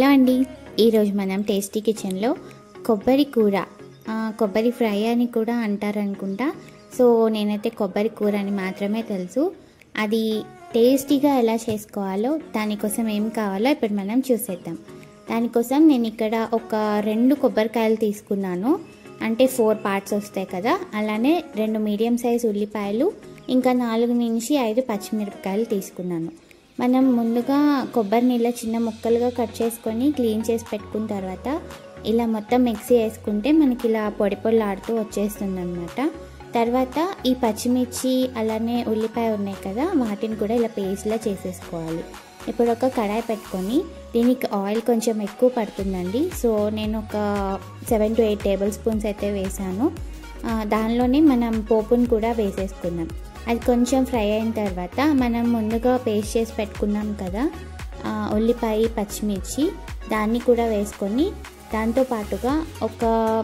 అండి ఈరోజు మనం టేస్టీ కిచెన్లో కొబ్బరి కూర ఆ, కొబ్బరి ఫ్రై అని కూడా అంటారనుకుంటా సో నేనైతే కొబ్బరి కూర అని మాత్రమే తెలుసు అది టేస్టీగా ఎలా చేసుకోవాలో దానికోసం ఏం కావాలో ఇప్పుడు మనం చూసేద్దాం దానికోసం నేను ఇక్కడ ఒక రెండు కొబ్బరికాయలు తీసుకున్నాను అంటే ఫోర్ పార్ట్స్ వస్తాయి కదా అలానే రెండు మీడియం సైజ్ ఉల్లిపాయలు ఇంకా నాలుగు నుంచి ఐదు పచ్చిమిరపకాయలు తీసుకున్నాను మనం ముందుగా కొబ్బరి నీళ్ళ చిన్న ముక్కలుగా కట్ చేసుకొని క్లీన్ చేసి పెట్టుకున్న తర్వాత ఇలా మొత్తం మిక్సీ వేసుకుంటే మనకి ఇలా పొడి పొడిలాడుతూ వచ్చేస్తుంది అనమాట తర్వాత ఈ పచ్చిమిర్చి అలానే ఉల్లిపాయ ఉన్నాయి కదా వాటిని కూడా ఇలా పేస్ట్లా చేసేసుకోవాలి ఇప్పుడు ఒక కడాయి పెట్టుకొని దీనికి ఆయిల్ కొంచెం ఎక్కువ పడుతుందండి సో నేను ఒక seven to eight tablespoons అయితే వేసాను ఆ, దానిలోనే మనం పోపుని కూడా వేసేసుకుందాం అది కొంచెం ఫ్రై అయిన తర్వాత మనం ముందుగా పేస్ట్ చేసి పెట్టుకున్నాం కదా ఆ, ఉల్లిపాయ పచ్చిమిర్చి దాన్ని కూడా వేసుకొని దాంతో పాటుగా ఒక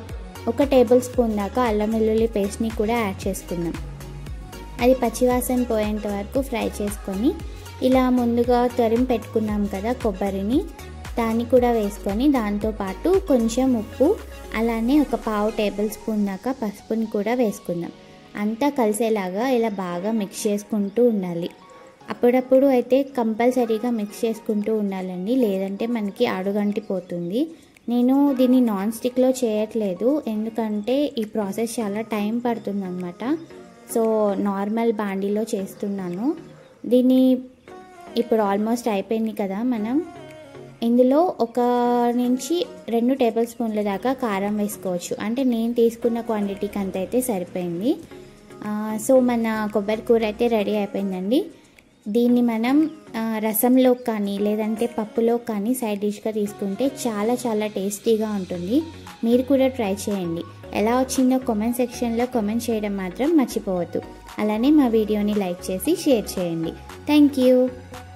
ఒక టేబుల్ స్పూన్ దాకా అల్లం వెల్లుల్లి పేస్ట్ని కూడా యాడ్ చేసుకుందాం అది పచ్చివాసన పోయేంత వరకు ఫ్రై చేసుకొని ఇలా ముందుగా తరిమి పెట్టుకున్నాం కదా కొబ్బరిని దాన్ని కూడా వేసుకొని దాంతోపాటు కొంచెం ఉప్పు అలానే ఒక పావు టేబుల్ స్పూన్ దాకా పసుపుని కూడా వేసుకుందాం అంతా కలిసేలాగా ఇలా బాగా మిక్స్ చేసుకుంటూ ఉండాలి అప్పుడప్పుడు అయితే కంపల్సరీగా మిక్స్ చేసుకుంటూ ఉండాలండి లేదంటే మనకి అడుగంటిపోతుంది నేను దీన్ని నాన్ స్టిక్లో చేయట్లేదు ఎందుకంటే ఈ ప్రాసెస్ చాలా టైం పడుతుందన్నమాట సో నార్మల్ బాండీలో చేస్తున్నాను దీన్ని ఇప్పుడు ఆల్మోస్ట్ అయిపోయింది కదా మనం ఇందులో ఒక నుంచి రెండు టేబుల్ స్పూన్ల దాకా కారం వేసుకోవచ్చు అంటే నేను తీసుకున్న క్వాంటిటీకి అంత అయితే సరిపోయింది ఆ, సో మన కొబ్బరి కూర అయితే రెడీ అయిపోయిందండి దీన్ని మనం ఆ, రసంలో కానీ లేదంటే పప్పులో కానీ సైడ్ డిష్గా తీసుకుంటే చాలా చాలా టేస్టీగా ఉంటుంది మీరు కూడా ట్రై చేయండి ఎలా వచ్చిందో కామెంట్ సెక్షన్లో కామెంట్ చేయడం మాత్రం మర్చిపోవద్దు అలానే మా వీడియోని లైక్ చేసి షేర్ చేయండి థ్యాంక్ యూ